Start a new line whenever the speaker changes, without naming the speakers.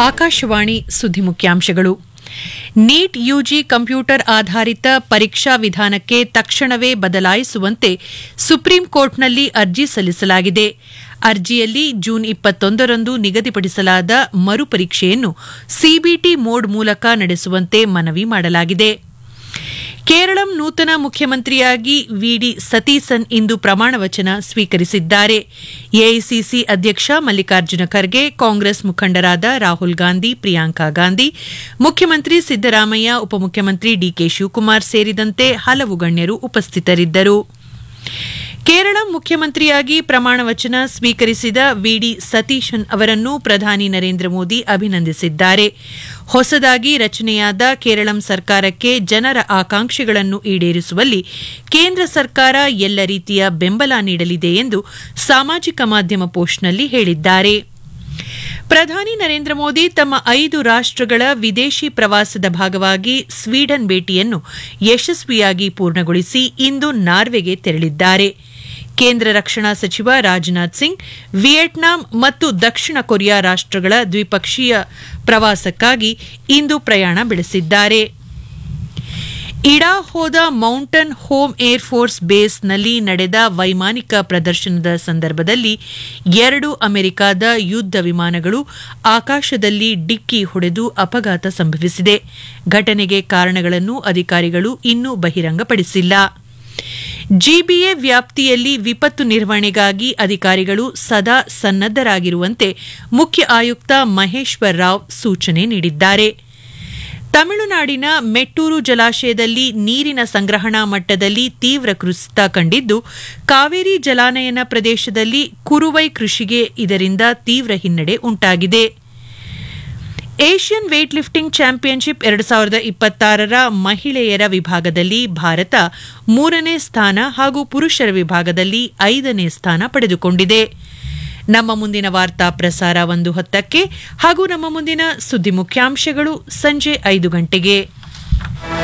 ಆಕಾಶವಾಣಿ ಸುದ್ದಿ ಮುಖ್ಯಾಂಶಗಳು NEET UG computer ಆಧಾರಿತ ಪರೀಕ್ಷಾ ವಿಧಾನಕ್ಕೆ ತಕ್ಷಣವೇ ಬದಲಾಯಿಸುವಂತೆ ಸುಪ್ರೀಂ ಕೋರ್ಟ್ನಲ್ಲಿ ಅರ್ಜಿ ಸಲ್ಲಿಸಲಾಗಿದೆ ಅರ್ಜಿಯಲ್ಲಿ ಜೂನ್ ಇಪ್ಪತ್ತೊಂದರಂದು ನಿಗದಿಪಡಿಸಲಾದ ಮರುಪರೀಕ್ಷೆಯನ್ನು ಸಿಬಿಟಿ ಮೋಡ್ ಮೂಲಕ ನಡೆಸುವಂತೆ ಮನವಿ ಮಾಡಲಾಗಿದೆ ಕೇರಳಂ ನೂತನ ಮುಖ್ಯಮಂತ್ರಿಯಾಗಿ ವಿಡಿ ಸತೀಸನ್ ಇಂದು ಪ್ರಮಾಣವಚನ ಸ್ವೀಕರಿಸಿದ್ದಾರೆ ಎಐಸಿಸಿ ಅಧ್ಯಕ್ಷ ಮಲ್ಲಿಕಾರ್ಜುನ ಖರ್ಗೆ ಕಾಂಗ್ರೆಸ್ ಮುಖಂಡರಾದ ರಾಹುಲ್ ಗಾಂಧಿ ಪ್ರಿಯಾಂಕಾ ಗಾಂಧಿ ಮುಖ್ಯಮಂತ್ರಿ ಸಿದ್ದರಾಮಯ್ಯ ಉಪಮುಖ್ಯಮಂತ್ರಿ ಡಿಕೆ ಶಿವಕುಮಾರ್ ಸೇರಿದಂತೆ ಹಲವು ಗಣ್ಯರು ಉಪಸ್ಥಿತರಿದ್ದರು ಕೇರಳ ಮುಖ್ಯಮಂತ್ರಿಯಾಗಿ ಪ್ರಮಾಣವಚನ ಸ್ವೀಕರಿಸಿದ ವಿಡಿ ಸತೀಶನ್ ಅವರನ್ನು ಪ್ರಧಾನಿ ನರೇಂದ್ರ ಮೋದಿ ಅಭಿನಂದಿಸಿದ್ದಾರೆ ಹೊಸದಾಗಿ ರಚನೆಯಾದ ಕೇರಳಂ ಸರ್ಕಾರಕ್ಕೆ ಜನರ ಆಕಾಂಕ್ಷೆಗಳನ್ನು ಈಡೇರಿಸುವಲ್ಲಿ ಕೇಂದ್ರ ಸರ್ಕಾರ ಎಲ್ಲ ರೀತಿಯ ಬೆಂಬಲ ನೀಡಲಿದೆ ಎಂದು ಸಾಮಾಜಿಕ ಮಾಧ್ಯಮ ಪೋಸ್ಟ್ನಲ್ಲಿ ಹೇಳಿದ್ದಾರೆ ಪ್ರಧಾನಿ ನರೇಂದ್ರ ಮೋದಿ ತಮ್ಮ ಐದು ರಾಷ್ಟಗಳ ವಿದೇಶಿ ಪ್ರವಾಸದ ಭಾಗವಾಗಿ ಸ್ವೀಡನ್ ಭೇಟಿಯನ್ನು ಯಶಸ್ವಿಯಾಗಿ ಪೂರ್ಣಗೊಳಿಸಿ ಇಂದು ನಾರ್ವೆಗೆ ತೆರಳಿದ್ದಾರೆ ಕೇಂದ್ರ ರಕ್ಷಣಾ ಸಚಿವ ರಾಜನಾಥ್ ಸಿಂಗ್ ವಿಯೆಟ್ನಾಂ ಮತ್ತು ದಕ್ಷಿಣ ಕೊರಿಯಾ ರಾಷ್ಟಗಳ ದ್ವಿಪಕ್ಷೀಯ ಪ್ರವಾಸಕ್ಕಾಗಿ ಇಂದು ಪ್ರಯಾಣ ಬೆಳೆಸಿದ್ದಾರೆ ಇಡಾಹೋದ ಮೌಂಟನ್ ಹೋಮ್ ಏರ್ ಫೋರ್ಸ್ ಬೇಸ್ನಲ್ಲಿ ನಡೆದ ವೈಮಾನಿಕ ಪ್ರದರ್ಶನದ ಸಂದರ್ಭದಲ್ಲಿ ಎರಡು ಅಮೆರಿಕದ ಯುದ್ಧ ವಿಮಾನಗಳು ಆಕಾಶದಲ್ಲಿ ಡಿಕ್ಕಿ ಹೊಡೆದು ಅಪಘಾತ ಸಂಭವಿಸಿದೆ ಘಟನೆಗೆ ಕಾರಣಗಳನ್ನು ಅಧಿಕಾರಿಗಳು ಇನ್ನೂ ಬಹಿರಂಗಪಡಿಸಿಲ್ಲ ಜಿಬಿಎ ವ್ಯಾಪ್ತಿಯಲ್ಲಿ ವಿಪತ್ತು ನಿರ್ವಹಣೆಗಾಗಿ ಅಧಿಕಾರಿಗಳು ಸದಾ ಸನ್ನದ್ದರಾಗಿರುವಂತೆ ಮುಖ್ಯ ಆಯುಕ್ತ ಮಹೇಶ್ವರ್ ರಾವ್ ಸೂಚನೆ ನೀಡಿದ್ದಾರೆ ತಮಿಳುನಾಡಿನ ಮೆಟ್ಟೂರು ಜಲಾಶಯದಲ್ಲಿ ನೀರಿನ ಸಂಗ್ರಹಣಾ ಮಟ್ಟದಲ್ಲಿ ತೀವ್ರ ಕುಸಿತ ಕಂಡಿದ್ದು ಕಾವೇರಿ ಜಲಾನಯನ ಪ್ರದೇಶದಲ್ಲಿ ಕುರುವೈ ಕೃಷಿಗೆ ಇದರಿಂದ ತೀವ್ರ ಹಿನ್ನಡೆ ಉಂಟಾಗಿದೆ ಏಷ್ಯನ್ ವೇಟ್ ಲಿಫ್ಟಿಂಗ್ ಚಾಂಪಿಯನ್ಶಿಪ್ ಎರಡು ಸಾವಿರದ ಇಪ್ಪತ್ತಾರರ ಮಹಿಳೆಯರ ವಿಭಾಗದಲ್ಲಿ ಭಾರತ ಮೂರನೇ ಸ್ಥಾನ ಹಾಗೂ ಪುರುಷರ ವಿಭಾಗದಲ್ಲಿ ಐದನೇ ಸ್ಥಾನ ಪಡೆದುಕೊಂಡಿದೆ ನಮ್ಮ ಮುಂದಿನ ವಾರ್ತಾ ಪ್ರಸಾರ ಒಂದು ಹೊತ್ತಕ್ಕೆ ಹಾಗೂ ನಮ್ಮ ಮುಂದಿನ ಸುದ್ದಿ ಮುಖ್ಯಾಂಶಗಳು ಸಂಜೆ ಐದು ಗಂಟೆಗೆ